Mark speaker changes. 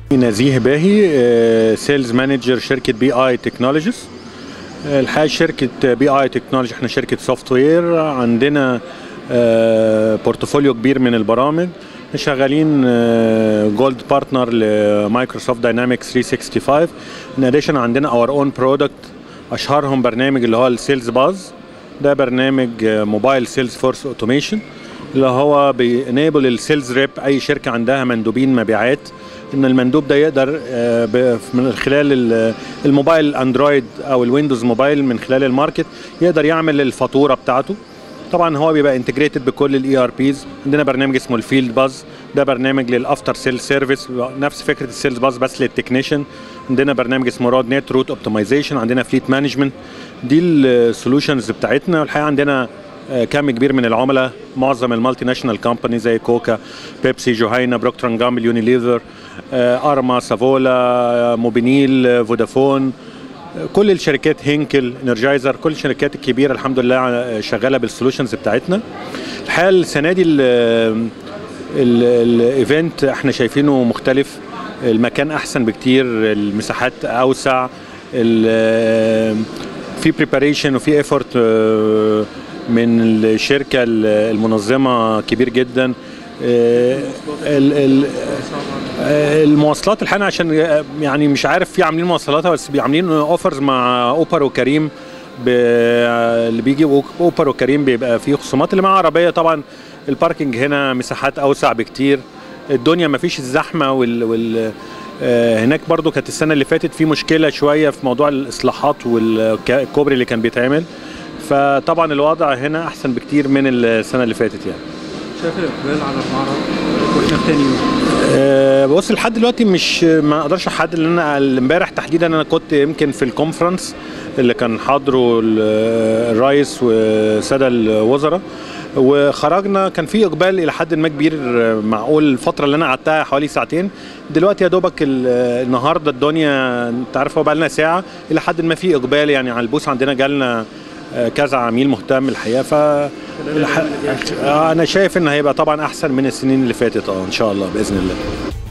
Speaker 1: نزيه باهي سيلز مانجر شركه بي اي تكنولوجيز الحقيقه شركه بي اي تكنولوجي احنا شركه سوفت وير عندنا بورتفوليو كبير من البرامج شغالين جولد بارتنر لمايكروسوفت داينامكس 365 ان اديشن عندنا اور اون برودكت اشهرهم برنامج اللي هو السيلز باز ده برنامج موبايل سيلز فورس اوتوميشن اللي هو بينيبل السيلز ريب اي شركه عندها مندوبين مبيعات ان المندوب ده يقدر من خلال الموبايل اندرويد او الويندوز موبايل من خلال الماركت يقدر يعمل الفاتوره بتاعته طبعا هو بيبقى انتجريتد بكل الاي ار بيز عندنا برنامج اسمه الفيلد باز ده برنامج للافتر سيل سيرفيس نفس فكره السيلز باز بس للتكنيشن عندنا برنامج اسمه رود نت روت اوبتمايزيشن عندنا فليت مانجمنت دي السولوشنز بتاعتنا والحقيقه عندنا كم كبير من العملاء معظم المالتي ناشونال كومباني زي كوكا بيبسي جوهينا بروكتر جامبل يونيليفر ارما سافولا موبينيل فودافون كل الشركات هينكل انرجايزر كل الشركات الكبيره الحمد لله شغاله بالسولوشنز بتاعتنا الحقيقه السنه دي الايفنت احنا شايفينه مختلف المكان احسن بكتير المساحات اوسع في بريباريشن وفي ايفورت من الشركه المنظمه كبير جدا المواصلات الحقيقه عشان يعني مش عارف في عاملين مواصلاتها بس عاملين اوفرز مع اوبر وكريم اللي بيجي اوبر وكريم بيبقى فيه خصومات اللي مع عربيه طبعا الباركنج هنا مساحات اوسع بكتير الدنيا ما فيش الزحمه وال, وال هناك برضو كانت السنه اللي فاتت في مشكله شويه في موضوع الاصلاحات والكوبري اللي كان بيتعمل فطبعا الوضع هنا احسن بكتير من السنه اللي فاتت يعني
Speaker 2: شايف الاقبال على المعرض واحنا في تاني يوم
Speaker 1: أه بص لحد دلوقتي مش ما اقدرش احدد لان انا امبارح تحديدا انا كنت يمكن في الكونفرنس اللي كان حاضره الرئيس والساده الوزراء وخرجنا كان في اقبال الى حد ما كبير معقول الفتره اللي انا قعدتها حوالي ساعتين دلوقتي يا دوبك النهارده الدنيا انت عارف هو بقى لنا ساعه الى حد ما في اقبال يعني على البوث عندنا جالنا كذا عميل مهتم الحقيقه ف انا شايف ان هيبقى طبعا احسن من السنين اللي فاتت اه ان شاء الله باذن الله